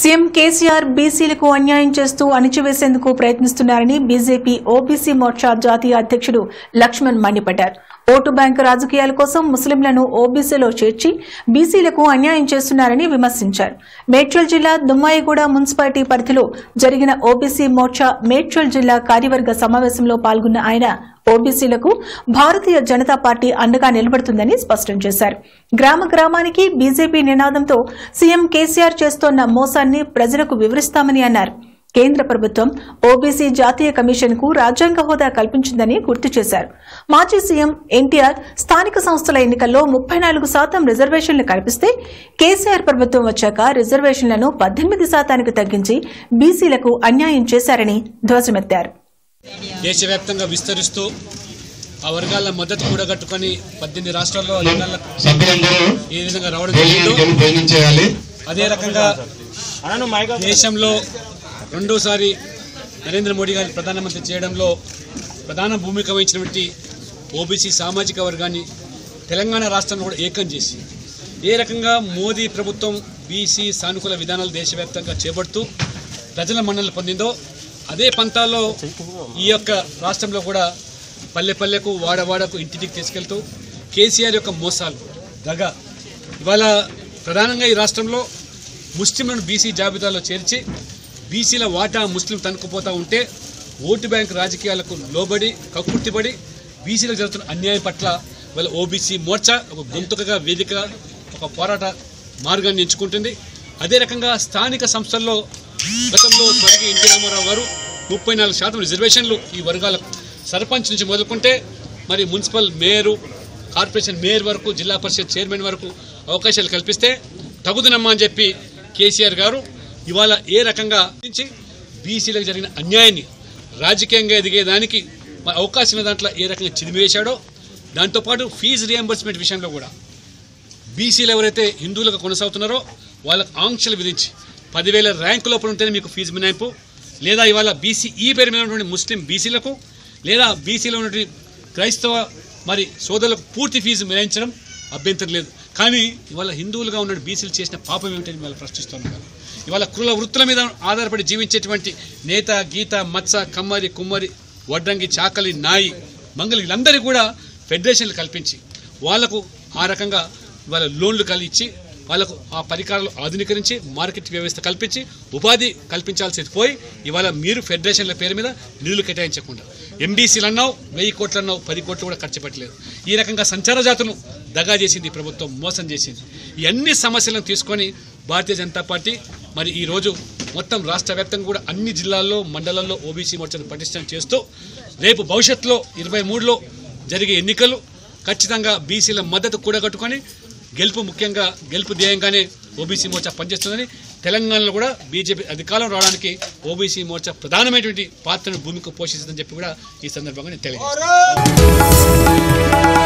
CM KCR బీసీలకు అన్యాయం చేస్తూ అణిచివేసేందుకు ప్రయత్నిస్తున్నారని బీజేపీ ఓబీసీ మోర్చా జాతీయ అధ్యక్షుడు లక్ష్మణ్ మండిపడ్డారు ఓటు బ్యాంకు రాజకీయాల కోసం ముస్లింలను ఓబీసీలో చేర్చి బీసీలకు అన్యాయం చేస్తున్నారని విమర్శించారు మేడ్చల్ జిల్లా దుమ్మాయిగూడ మున్సిపాలిటీ పరిధిలో జరిగిన ఓబీసీ మోర్చా మేడ్చల్ జిల్లా కార్యవర్గ సమావేశంలో పాల్గొన్న ఆయన ఓబీసీలకు భారతీయ జనతా పార్టీ అండగా నిలబడుతుందని స్పష్టం చేశారు గ్రామ గ్రామానికి బీజేపీ నినాదంతో సీఎం కేసీఆర్ చేస్తోన్న మోసాన్ని ప్రజలకు వివరిస్తామని అన్నారు కేంద్ర ప్రభుత్వం ఓబీసీ జాతీయ కమిషన్ కు రాజ్యాంగ హోదా కల్పించిందని గుర్తు చేశారు మాజీ సీఎం ఎన్టీఆర్ స్థానిక సంస్థల ఎన్నికల్లో ముప్పై నాలుగు శాతం రిజర్వేషన్లు కల్పిస్తే కేసీఆర్ ప్రభుత్వం వచ్చాక రిజర్వేషన్లను పద్దెనిమిది శాతానికి తగ్గించి బీసీలకు అన్యాయం చేశారని ధ్వజమెత్తారు దేశవ్యాప్తంగా విస్తరిస్తూ ఆ వర్గాల మద్దతు కూడగట్టుకొని పద్దెనిమిది రాష్ట్రాల్లో ఎన్నికలకు సభ్యులందరూ ఈ విధంగా రావడం వెళ్ళి జరిగిందో భోజనం అదే రకంగా దేశంలో రెండోసారి నరేంద్ర మోడీ గారిని ప్రధానమంత్రి చేయడంలో ప్రధాన భూమిక వహించినటువంటి ఓబీసీ సామాజిక వర్గాన్ని తెలంగాణ రాష్ట్రంలో కూడా ఏకం చేసి ఏ రకంగా మోదీ ప్రభుత్వం బీసీ సానుకూల విధానాలు దేశవ్యాప్తంగా చేపడుతూ ప్రజల మన్నలు పొందిందో అదే పంతాల్లో ఈ యొక్క రాష్ట్రంలో కూడా పల్లె పల్లెకు వాడవాడకు ఇంటింటికి తీసుకెళ్తూ కేసీఆర్ యొక్క మోసాలు దగ ఇవాళ ప్రధానంగా ఈ రాష్ట్రంలో ముస్లింలను బీసీ జాబితాలో చేర్చి బీసీల వాటా ముస్లిం తనుకుపోతూ ఉంటే ఓటు బ్యాంక్ రాజకీయాలకు లోబడి కక్కుర్తిపడి బీసీలకు జరుగుతున్న అన్యాయం పట్ల వాళ్ళ ఓబీసీ మోర్చా ఒక గొంతుకగా వేదిక ఒక పోరాట మార్గాన్ని ఎంచుకుంటుంది అదే రకంగా స్థానిక సంస్థల్లో గతంలో స్వర్గీయ ఎన్టీ రామారావు గారు ముప్పై నాలుగు శాతం రిజర్వేషన్లు ఈ వర్గాలకు సర్పంచ్ నుంచి మొదలుకుంటే మరి మున్సిపల్ మేయరు కార్పొరేషన్ మేయర్ వరకు జిల్లా పరిషత్ చైర్మన్ వరకు అవకాశాలు కల్పిస్తే తగుదనమ్మా అని చెప్పి కేసీఆర్ గారు ఇవాళ ఏ రకంగా నుంచి బీసీలకు జరిగిన అన్యాయాన్ని రాజకీయంగా ఎదిగేదానికి మరి అవకాశం ఉన్న దాంట్లో ఏ రకంగా చిదిమివేశాడో దాంతోపాటు ఫీజు రియంబర్స్మెంట్ విషయంలో కూడా బీసీలు ఎవరైతే హిందువులుగా కొనసాగుతున్నారో వాళ్ళకు ఆంక్షలు విధించి పదివేల ర్యాంకు లోపల ఉంటేనే మీకు ఫీజు మినహాయింపు లేదా ఇవాళ బీసీ ఈ పేరు మీద ఉన్నటువంటి ముస్లిం బీసీలకు లేదా బీసీలో ఉన్నటువంటి క్రైస్తవ మరి సోదరులకు పూర్తి ఫీజు మినహాయించడం అభ్యంతరం లేదు కానీ ఇవాళ హిందువులుగా ఉన్న బీసీలు చేసిన పాపం ఏమిటని ఇవాళ ప్రశ్నిస్తున్నారు ఇవాళ కుల వృత్తుల మీద ఆధారపడి జీవించేటువంటి నేత గీత మత్స కమ్మరి కుమ్మరి వడ్రంగి చాకలి నాయి మంగళి వీళ్ళందరికీ కూడా ఫెడరేషన్లు కల్పించి వాళ్లకు ఆ రకంగా వాళ్ళ లోన్లు కలిగించి వాళ్ళకు ఆ పరికరాలు ఆధునీకరించి మార్కెట్ వ్యవస్థ కల్పించి ఉపాధి కల్పించాల్సి పోయి ఇవాళ మీరు ఫెడరేషన్ల పేరు మీద నిధులు కేటాయించకుండా ఎంబీసీలు అన్నావు వెయ్యి కోట్లు అన్నావు పది కోట్లు కూడా ఖర్చు పెట్టలేదు ఈ రకంగా సంచార జాతులను దగా చేసింది ఈ ప్రభుత్వం మోసం చేసింది ఈ అన్ని సమస్యలను తీసుకొని భారతీయ జనతా పార్టీ మరి ఈ రోజు మొత్తం రాష్ట్ర వ్యాప్తంగా కూడా అన్ని జిల్లాల్లో మండలాల్లో ఓబీసీ మోర్చాను పటిష్టం చేస్తూ రేపు భవిష్యత్తులో ఇరవై మూడులో జరిగే ఎన్నికలు ఖచ్చితంగా బీసీల మద్దతు కూడగట్టుకొని గెలుపు ముఖ్యంగా గెలుపు ధ్యేయంగానే ఓబీసీ మోర్చా పనిచేస్తుందని తెలంగాణలో కూడా బీజేపీ అధికారం రావడానికి ఓబీసీ మోర్చా ప్రధానమైనటువంటి పాత్రను భూమిక పోషిస్తుందని చెప్పి కూడా ఈ సందర్భంగా నేను తెలియజేస్తాను